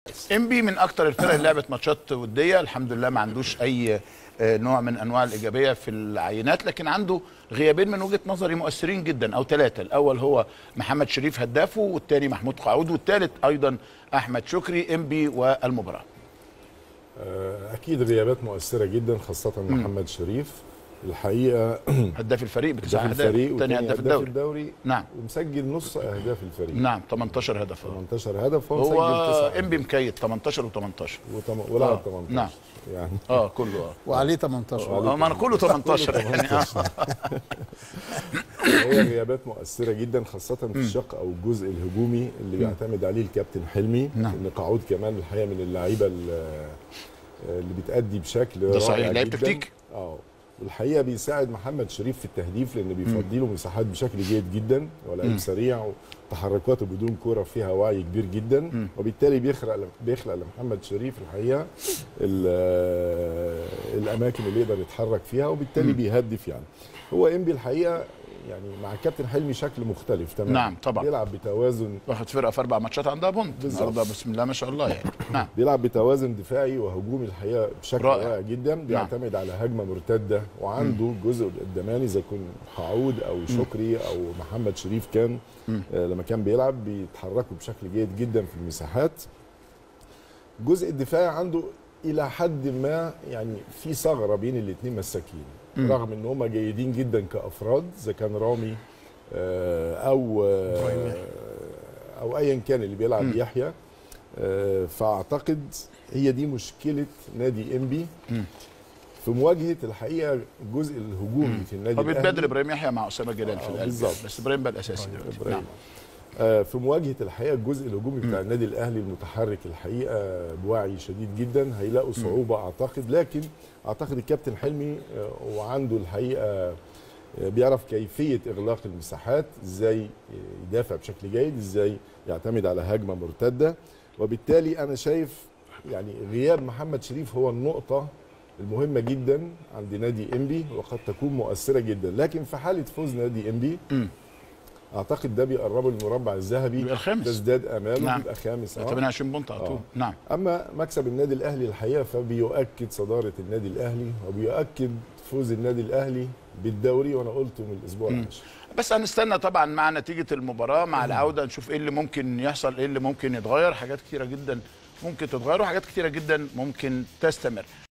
انبي من اكتر الفرق اللي لعبت ماتشات وديه الحمد لله ما عندوش اي آه، نوع من انواع الايجابيه في العينات لكن عنده غيابين من وجهه نظري مؤثرين جدا او ثلاثه الاول هو محمد شريف هدافه والثاني محمود قعود والثالث ايضا احمد شكري انبي والمباراه آه، اكيد غيابات مؤثره جدا خاصه محمد شريف الحقيقه هداف الفريق بتسع هداف اهداف الفريق ثاني وتاني هداف الدوري الدوري نعم ومسجل نص اهداف الفريق نعم 18 هدف 18 هدف هو مسجل هو 9 انبي مكيد 18 و18 وتم... ولعب آه، 18 نعم. يعني اه كله اه وعليه 18 آه، ما انا كله 18 يعني آه. هي غيابات مؤثره جدا خاصه في الشق او الجزء الهجومي اللي بيعتمد عليه الكابتن حلمي نعم. ان قعود كمان الحقيقه من اللعيبه اللي اللي بتأدي بشكل ده صحيح، رائع لعيب جداً. تكتيك. اه والحقيقه بيساعد محمد شريف في التهديف لان بيفضي له مساحات بشكل جيد جدا ولعيب سريع وتحركاته بدون كوره فيها وعي كبير جدا وبالتالي بيخلق بيخلق لمحمد شريف الحقيقه ال- الاماكن اللي يقدر يتحرك فيها وبالتالي بيهدف يعني هو انبي الحقيقه يعني مع الكابتن حلمي شكل مختلف تماما نعم، طبعا. بيلعب بتوازن واخد فرقه في اربع ماتشات عندها بونت بالظبط. النهارده بسم الله ما شاء الله يعني نعم بيلعب بتوازن دفاعي وهجومي الحقيقه بشكل رائع. رائع, جدا بيعتمد على هجمه مرتده وعنده الجزء القداماني اذا كان قعود او شكري او محمد شريف كان آه لما كان بيلعب بيتحركوا بشكل جيد جدا في المساحات الجزء الدفاعي عنده الى حد ما يعني في ثغره بين الاثنين مساكين رغم ان هم جيدين جدا كافراد اذا كان رامي آه، او آه، او ايا كان اللي بيلعب يحيى آه، فاعتقد هي دي مشكله نادي انبي في مواجهه الحقيقه الجزء الهجومي في النادي هو بيتبادل الأهلي. ابراهيم يحيى مع اسامه جلال في آه، القلب بالظبط. بس ابراهيم بقى الاساسي دلوقتي إبراهيم. نعم آه، في مواجهه الحقيقه الجزء الهجومي بتاع النادي الاهلي المتحرك الحقيقه بوعي شديد جدا هيلاقوا صعوبه اعتقد لكن اعتقد الكابتن حلمي آه، وعنده الحقيقه آه، بيعرف كيفيه اغلاق المساحات ازاي يدافع بشكل جيد ازاي يعتمد على هجمه مرتده وبالتالي انا شايف يعني غياب محمد شريف هو النقطه المهمه جدا عند نادي انبي وقد تكون مؤثره جدا لكن في حاله فوز نادي انبي مم. اعتقد ده بيقربه للمربع الذهبي يبقى الخامس. تزداد اماله نعم. يبقى خامس آه. 28 بونت على طول آه. نعم اما مكسب النادي الاهلي الحقيقه فبيؤكد صداره النادي الاهلي وبيؤكد فوز النادي الاهلي بالدوري وانا قلته من الاسبوع العاشر بس هنستنى طبعا مع نتيجه المباراه مع العوده نشوف ايه اللي ممكن يحصل ايه اللي ممكن يتغير حاجات كتيره جدا ممكن تتغير وحاجات كتيره جدا ممكن تستمر